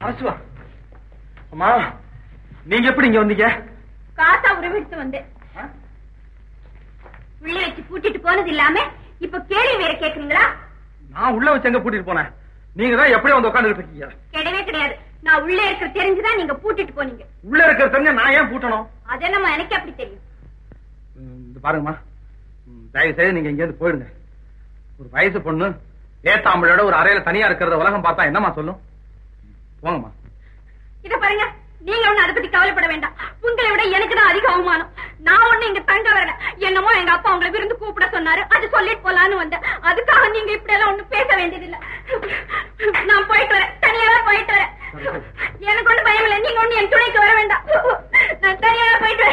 அரசுவா அம்மா நீங்க எப்படி இங்க வந்தீங்க காசா உறவெடுத்து வந்தேன் உள்ள வச்சு பூட்டிட்டு போனது இல்லாம இப்ப கேள்வி வேற கேக்குறீங்களா நான் உள்ள வச்சு எங்க கூட்டிட்டு போனேன் நீங்க தான் எப்படியும் வந்து உட்காந்துட்டு இருக்கீங்க கிடையவே கிடையாது நான் உள்ள இருக்கிற தெரிஞ்சுதான் நீங்க பூட்டிட்டு போனீங்க உள்ள இருக்கிற தெரிஞ்ச நான் ஏன் பூட்டணும் அதெல்லாம் எனக்கு எப்படி தெரியும் ம், இது பாருங்கம்மா ம், தயவு செய்து நீங்க இங்க இருந்து போயிடுங்க ஒரு வயசு பொண்ணு ஏத்தாம்பளோட ஒரு அறையில தனியா இருக்கிறத உலகம் பார்த்தா என்னம்மா சொல்லும் போங்கம்மா இத பாருங்க நீங்க ஒண்ணு அதை பத்தி கவலைப்பட வேண்டாம் உங்களை விட எனக்கு தான் அதிக அவமானம் நான் ஒண்ணு இங்க தங்க வரல என்னமோ எங்க அப்பா உங்களை விருந்து கூப்பிட சொன்னாரு அது சொல்லிட்டு போலான்னு வந்தேன் அதுக்காக நீங்க இப்படி எல்லாம் ஒண்ணு பேச வேண்டியதில்லை நான் போயிட்டு வரேன் தனியாவே போயிட்டு வரேன் எனக்கு ஒண்ணு பயம் இல்லை நீங்க ஒண்ணு என் துணைக்கு வர வேண்டாம் நான் தனியாவே போயிட்டு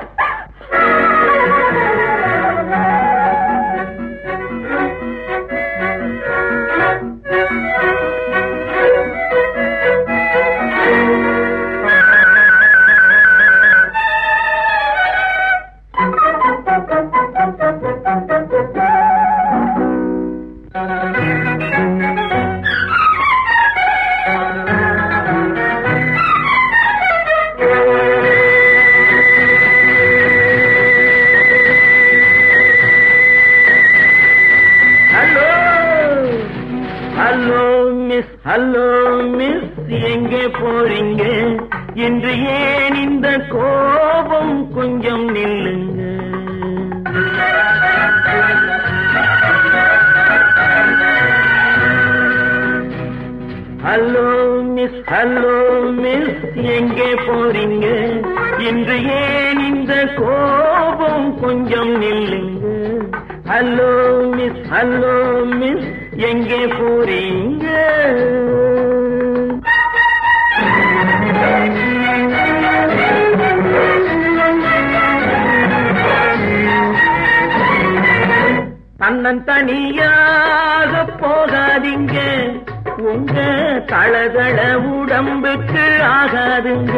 hello hello miss hello miss எங்கே போறீங்க இன்று ஏன் இந்த கோபம் கொஞ்சம் நில்லுங்க ஹலோ மிஸ் ஹலோ மிஸ் எங்கே போறீங்க இன்று ஏன் இந்த கோபம் கொஞ்சம் நில்லுங்க ஹலோ மிஸ் ஹலோ மிஸ் எங்கே போறீங்க தன்னன் தனியாக போகாதீங்க உங்க தளதள உடம்புக்கு ஆகாதுங்க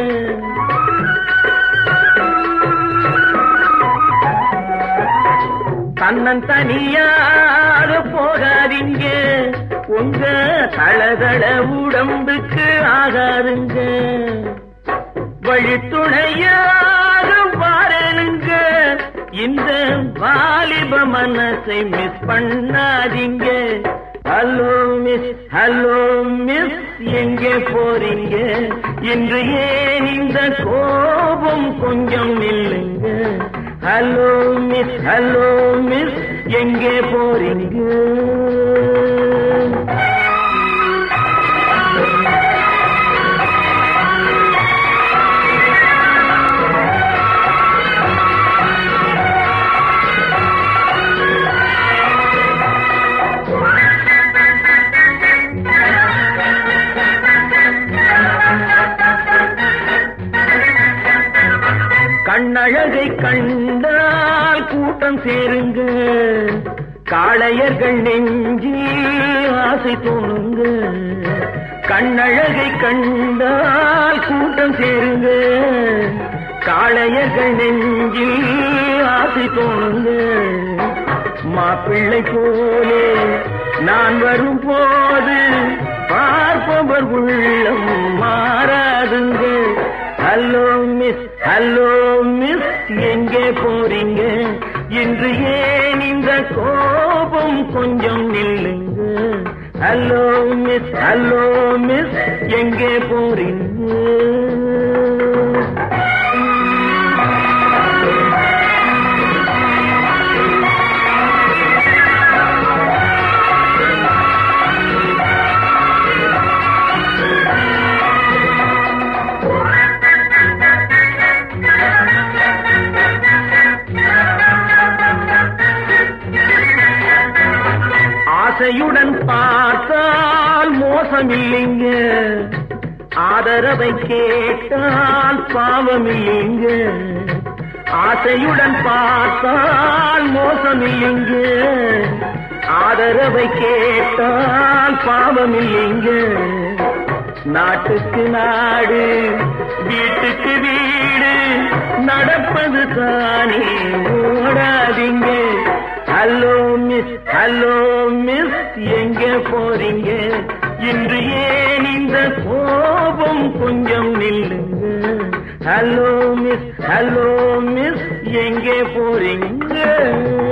தன்னன் தனியாக போகாதீங்க உங்க தளதள உடம்புக்கு ஆகாதுங்க வழித்துணையாக பாருங்க இந்த வாலிப மனசை மிஸ் பண்ணாதீங்க ஹலோ மிஸ் ஹலோ மிஸ் எங்கே போறீங்க இன்று ஏன் இந்த கோபம் கொஞ்சம் நில்லுங்க ஹலோ மிஸ் ஹலோ மிஸ் எங்கே போறீங்க கண்ணழகை கண்டால் கூட்டம் சேருங்க காளையர்கள் நெஞ்சில் ஆசை தோணுங்க கண்ணழகை கண்டால் கூட்டம் சேருங்க காளையர்கள் நெஞ்சில் ஆசை தோணுங்க மாப்பிள்ளை போலே நான் வரும் போது பார்ப்பவர் உள்ளம் மாறாதுங்க ஹலோ மிஸ் ஹலோ மிஸ் எங்கே போறீங்க இன்று ஏன் இந்த கோபம் கொஞ்சம் நில்லுங்க ஹலோ மிஸ் ஹலோ மிஸ் எங்கே போறீங்க ஆசையுடன் பார்த்தால் மோசம் இல்லைங்க ஆதரவை கேட்டால் பாவம் இல்லைங்க ஆசையுடன் பார்த்தால் மோசம் இல்லைங்க ஆதரவை கேட்டால் பாவம் இல்லைங்க நாட்டுக்கு நாடு வீட்டுக்கு வீடு நடப்பது தானே ஓடாதீங்க ஹலோ மிஸ் ஹலோ மிஸ் எங்க போறீங்க இன்று ஏன் இந்த போ கொஞ்சம் நில்லுங்க ஹலோ மிஸ் ஹலோ மிஸ் எங்கே போறீங்க